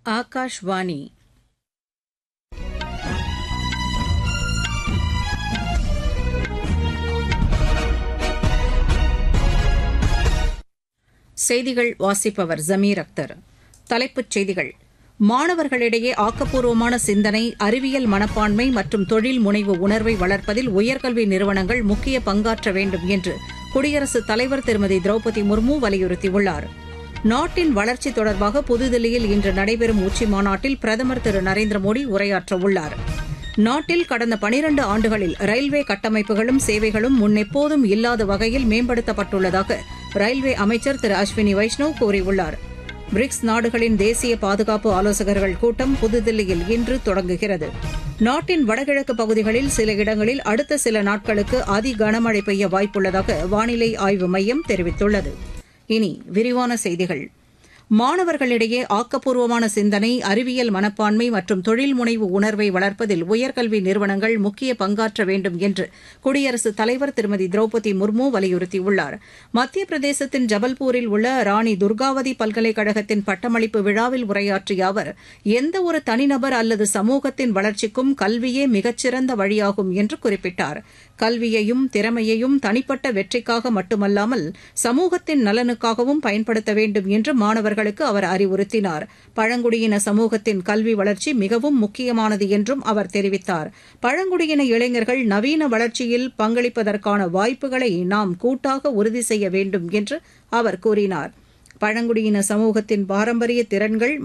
ஆகாஷ்வாணி செய்திகள் வாசிப்பவர் ஜமீர் அக்தர் தலைப்புச் செய்திகள் மாணவர்களிடையே ஆக்கப்பூர்வமான சிந்தனை அறிவியல் மனப்பான்மை மற்றும் தொழில் முனைவு உணர்வை வளர்ப்பதில் உயர்கல்வி நிறுவனங்கள் முக்கிய பங்காற்ற வேண்டும் என்று குடியரசுத் தலைவர் திருமதி திரௌபதி முர்மு வலியுறுத்தியுள்ளார் நாட்டின் வளர்ச்சி தொடர்பாக புதுதில்லியில் இன்று நடைபெறும் உச்சி மாநாட்டில் பிரதமர் திரு நரேந்திர மோடி உரையாற்றவுள்ளார் நாட்டில் கடந்த பனிரண்டு ஆண்டுகளில் ரயில்வே கட்டமைப்புகளும் சேவைகளும் முன்னெப்போதும் இல்லாத வகையில் மேம்படுத்தப்பட்டுள்ளதாக ரயில்வே அமைச்சர் திரு அஸ்வினி வைஷ்ணவ் கூறியுள்ளார் பிரிக்ஸ் நாடுகளின் தேசிய பாதுகாப்பு ஆலோசகர்கள் கூட்டம் புதுதில்லியில் இன்று தொடங்குகிறது நாட்டின் வடகிழக்கு பகுதிகளில் சில இடங்களில் அடுத்த சில நாட்களுக்கு அதி கனமழை பெய்ய வாய்ப்புள்ளதாக வானிலை ஆய்வு மையம் தெரிவித்துள்ளது இனி விரிவான செய்திகள் மாணவர்களிடையே ஆக்கப்பூர்வமான சிந்தனை அறிவியல் மனப்பான்மை மற்றும் தொழில் முனைவு உணர்வை வளர்ப்பதில் உயர்கல்வி நிறுவனங்கள் முக்கிய பங்காற்ற வேண்டும் என்று குடியரசுத் தலைவர் திருமதி திரௌபதி முர்மு வலியுறுத்தியுள்ளார் மத்திய பிரதேசத்தின் ஜபல்பூரில் உள்ள ராணி துர்காவதி பல்கலைக்கழகத்தின் பட்டமளிப்பு விழாவில் உரையாற்றிய அவர் எந்த ஒரு தனிநபர் அல்லது சமூகத்தின் வளர்ச்சிக்கும் கல்வியே மிகச்சிறந்த வழியாகும் என்று குறிப்பிட்டார் கல்வியையும் திறமையையும் தனிப்பட்ட வெற்றிக்காக மட்டுமல்லாமல் சமூகத்தின் நலனுக்காகவும் பயன்படுத்த வேண்டும் என்று மாணவர்களுக்கு அவர் அறிவுறுத்தினார் பழங்குடியின சமூகத்தின் கல்வி வளர்ச்சி மிகவும் முக்கியமானது என்றும் அவர் தெரிவித்தார் பழங்குடியின இளைஞர்கள் நவீன வளர்ச்சியில் பங்களிப்பதற்கான வாய்ப்புகளை நாம் கூட்டாக உறுதி செய்ய வேண்டும் என்று அவர் கூறினார் பழங்குடியின சமூகத்தின் பாரம்பரிய திறன்கள்